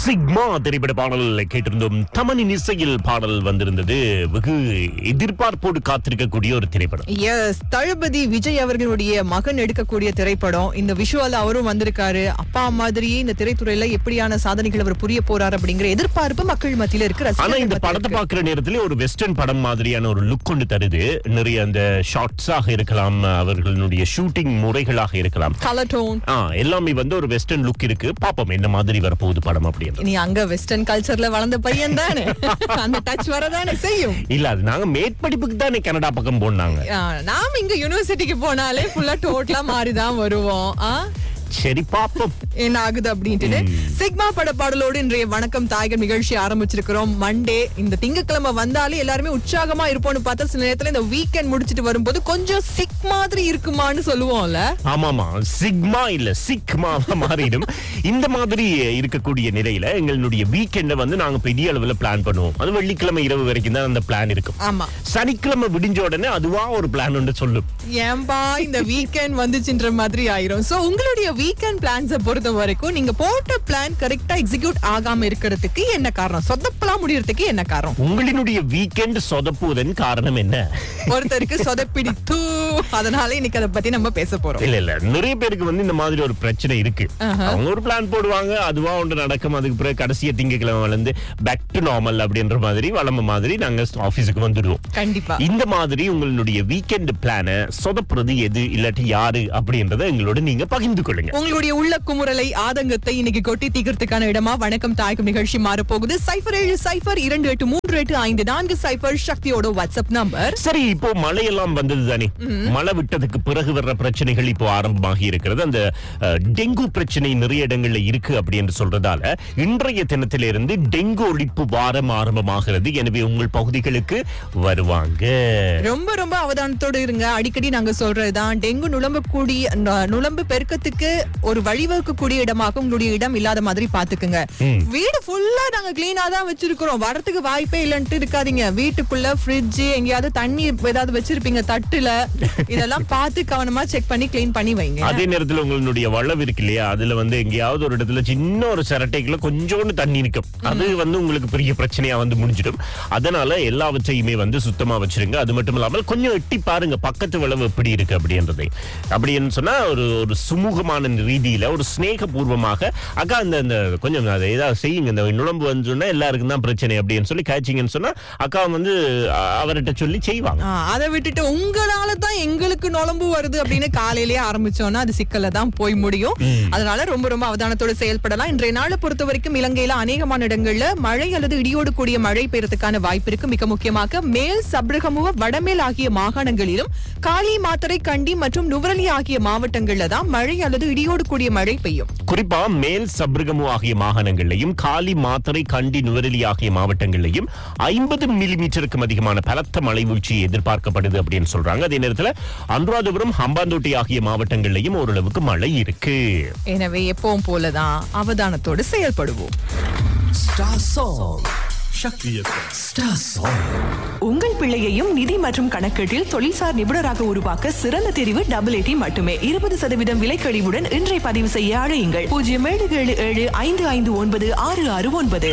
Sigma திரைப்பட பாடல் கேட்டிருந்தோம் தமனின் இசையில் பாடல் வந்திருந்தது வெகு எதிர்பார்ப்போடு காத்திருக்கக்கூடிய ஒரு திரைப்படம் எஸ் தளபதி விஜய் அவர்களுடைய மகன் எடுக்கக்கூடிய திரைப்படம் இந்த விஷுவல் அவரும் வந்திருக்காரு அப்பா மாதிரியே இந்த திரைத்துறையில எப்படியான சாதனைகள் அவர் புரிய போறார் அப்படிங்கிற எதிர்பார்ப்பு மக்கள் மத்தியில இருக்கு ஆனா ரசிகர்கள் இந்த மத்தியில படத்தை இருக்கு. பாக்குற நேரத்துல ஒரு வெஸ்டர்ன் படம் மாதிரியான ஒரு லுக் கொண்டு தருது நிறைய அந்த ஷார்ட்ஸாக இருக்கலாம் அவர்களுடைய ஷூட்டிங் முறைகளாக இருக்கலாம் கலர் டோன் ஆ, எல்லாமே வந்து ஒரு வெஸ்டர்ன் லுக் இருக்கு பாப்போம் என்ன மாதிரி வரப்போகுது படம் அப்படின்னு நீ அங்க வெஸ்டர்ன் கல்ச்சர்ல வளர்ந்த பையன் தானே அந்த டச் வரதானே செய்யும் இல்ல அது நாங்க மேற்படிப்புக்கு தானே கனடா பக்கம் போனாங்க ஆ, நாம இங்க யூனிவர்சிட்டிக்கு போனாலே ஃபுல்லா டோட்டலா மாறிதான் வருவோம் ஆ? சரி பாப்போம் என்ன ஆகுது அப்படின்ட்டு சிக்மா பட பாடலோடு இன்றைய வணக்கம் தாயகர் நிகழ்ச்சி ஆரம்பிச்சிருக்கிறோம் மண்டே இந்த திங்கட்கிழமை வந்தாலே எல்லாருமே உற்சாகமா இருப்போம்னு பார்த்தா சில நேரத்துல இந்த வீக்கெண்ட் முடிச்சிட்டு வரும்போது கொஞ்சம் சிக் மாதிரி இருக்குமான்னு சொல்லுவோம்ல ஆமாமா சிக்மா இல்ல சிக்மா மாறிடும் இந்த மாதிரி இருக்கக்கூடிய நிலையில எங்களுடைய வீக்கெண்ட வந்து நாங்க பெரிய அளவுல பிளான் பண்ணுவோம் அது வெள்ளிக்கிழமை இரவு வரைக்கும் தான் அந்த பிளான் இருக்கும் ஆமா சனிக்கிழமை விடிஞ்ச உடனே அதுவா ஒரு பிளான் ஒன்று சொல்லும் ஏன்பா இந்த வீக்கெண்ட் வந்துச்சுன்ற மாதிரி ஆயிரும் சோ உங்களுடைய வீக்கெண்ட் பிளான்ஸ பொறுத்த வரைக்கும் நீங்க போட்ட பிளான் கரெக்டா எக்ஸிக்யூட் ஆகாம இருக்கிறதுக்கு என்ன காரணம் சொதப்பலாம் முடியறதுக்கு என்ன காரணம் உங்களினுடைய வீக்கெண்ட் சொதப்புவதன் காரணம் என்ன ஒருத்தருக்கு சொதப்பிடித்து அதனால இன்னைக்கு அதை பத்தி நம்ம பேச போறோம் இல்ல இல்ல நிறைய பேருக்கு வந்து இந்த மாதிரி ஒரு பிரச்சனை இருக்கு அவங்க ஒரு பிளான் போடுவாங்க அதுவா ஒன்று நடக்கும் அதுக்கு பிறகு கடைசிய திங்கக்கிழமை வளர்ந்து பேக் டு நார்மல் அப்படின்ற மாதிரி வளம மாதிரி நாங்க ஆபீஸுக்கு வந்துடுவோம் கண்டிப்பா இந்த மாதிரி உங்களுடைய வீக்கெண்ட் பிளான சொதப்புறது எது இல்லாட்டி யாரு அப்படின்றத எங்களோட நீங்க பகிர்ந்து கொள்ளுங்க உங்களுடைய உள்ள குமுறலை ஆதங்கத்தை இன்னைக்கு கொட்டி தீக்கிறதுக்கான இடமா வணக்கம் தாய்க்கும் நிகழ்ச்சி மாறப்போகுது சைபர் ஏழு சைபர் இரண்டு எட்டு மூன்று எட்டு ஐந்து நான்கு சைபர் சக்தியோட வாட்ஸ்அப் நம்பர் சரி இப்போ மழையெல்லாம் வந்தது தானே மழை விட்டதுக்கு பிறகு வர்ற பிரச்சனைகள் இப்போ ஆரம்பமாகி இருக்கிறது அந்த அஹ், டெங்கு பிரச்சனை நிறைய இடங்கள்ல இருக்கு அப்படின்னு சொல்றதால இன்றைய தினத்திலிருந்து டெங்கு ஒழிப்பு வாரம் ஆரம்பமாகிறது எனவே உங்கள் பகுதிகளுக்கு வருவாங்க ரொம்ப ரொம்ப அவதானத்தோடு இருங்க அடிக்கடி நாங்க சொல்றதுதான் டெங்கு நுழம்பக்கூடிய ந- நுழம்பு பெருக்கத்துக்கு ஒரு வழிவகுக்கக்கூடிய இடமாக உங்களுடைய இடம் இல்லாத மாதிரி பாத்துக்குங்க வீடு ஃபுல்லா நாங்க கிளீனா தான் வச்சிருக்கிறோம் வரத்துக்கு வாய்ப்பே இல்லைன்ட்டு இருக்காதீங்க வீட்டுக்குள்ள ஃப்ரிட்ஜ் எங்கேயாவது தண்ணி ஏதாவது வச்சிருப்பீங்க தட்டுல இதெல்லாம் பார்த்து கவனமா செக் பண்ணி க்ளீன் பண்ணி வைங்க அதே நேரத்துல உங்களுடைய வளவு இருக்கு இல்லையா அதுல வந்து எங்கேயாவது ஒரு இடத்துல சின்ன ஒரு சிரட்டைக்குள்ள கொஞ்சோண்டு தண்ணி நிற்கும் அது வந்து உங்களுக்கு பெரிய பிரச்சனையா வந்து முடிஞ்சிடும் அதனால எல்லாவற்றையுமே வந்து சுத்தமா வச்சிருங்க அது மட்டும் இல்லாமல் கொஞ்சம் எட்டி பாருங்க பக்கத்து வளவு எப்படி இருக்கு அப்படின்றதை அப்படின்னு சொன்னா ஒரு ஒரு சுமூகமான ரீதியில ஒரு ஸ்நேகபூர்வமாக அக்கா இந்த இந்த கொஞ்சம் அதை ஏதாவது செய்யுங்க இந்த நுழம்பு வந்து சொன்னா எல்லாருக்கும் தான் பிரச்சனை அப்படின்னு சொல்லி காய்ச்சிங்கன்னு சொன்னா அக்கா வந்து அ- அவர்கிட்ட சொல்லி செய்வாங்க ஆ, அதை விட்டுட்டு உங்களால தான் எங்களுக்கு நுழம்பு வருது அப்படின்னு காலையிலேயே ஆரம்பிச்சோம்னா அது சிக்கல்ல தான் போய் முடியும் அதனால ரொம்ப ரொம்ப அவதானத்தோட செயல்படலாம் இன்றைய நாளை பொறுத்த வரைக்கும் இலங்கையில அநேகமான இடங்கள்ல மழை அல்லது இடியோடு கூடிய மழை பெய்யறதுக்கான வாய்ப்பு இருக்கு மிக முக்கியமாக மேல் சப்ரகமுவ வடமேல் ஆகிய மாகாணங்களிலும் காலி மாத்தரை கண்டி மற்றும் நுவரலி ஆகிய மாவட்டங்கள்ல தான் மழை அல்லது இடியோடு கூடிய மழை பெய்யும் குறிப்பா மேல் சப்ரகமு ஆகிய மாகாணங்களிலையும் காலி மாத்தறை கண்டி நுவரெலி ஆகிய மாவட்டங்களிலையும் ஐம்பது மில்லிமீட்டருக்கும் அதிகமான பலத்த மழை வீழ்ச்சி எதிர்பார்க்கப்படுது அப்படின்னு சொல்றாங்க அதே நேரத்துல அனுராதபுரம் ஹம்பாந்தோட்டை ஆகிய மாவட்டங்களிலையும் ஓரளவுக்கு மழை இருக்கு எனவே எப்பவும் போலதான் அவதானத்தோடு செயல்படுவோம் Star Song. Shakti FM. Star Song. உங்கள் பிள்ளையையும் நிதி மற்றும் கணக்கீட்டில் தொழில்சார் நிபுணராக உருவாக்க சிறந்த தெரிவு டபுள் ஏடி மட்டுமே இருபது சதவீதம் விலைக்கழிவுடன் இன்றை பதிவு செய்ய அழையுங்கள் பூஜ்ஜியம் ஏழு ஏழு ஏழு ஐந்து ஐந்து ஒன்பது ஆறு ஆறு ஒன்பது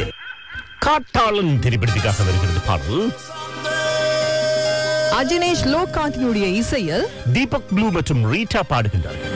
காட்டாளன் திரைப்படத்துக்காக வருகிறது பாடல் அஜினேஷ் லோகாந்தினுடைய இசையில் தீபக் ப்ளூ மற்றும் ரீட்டா பாடுகின்றார்கள்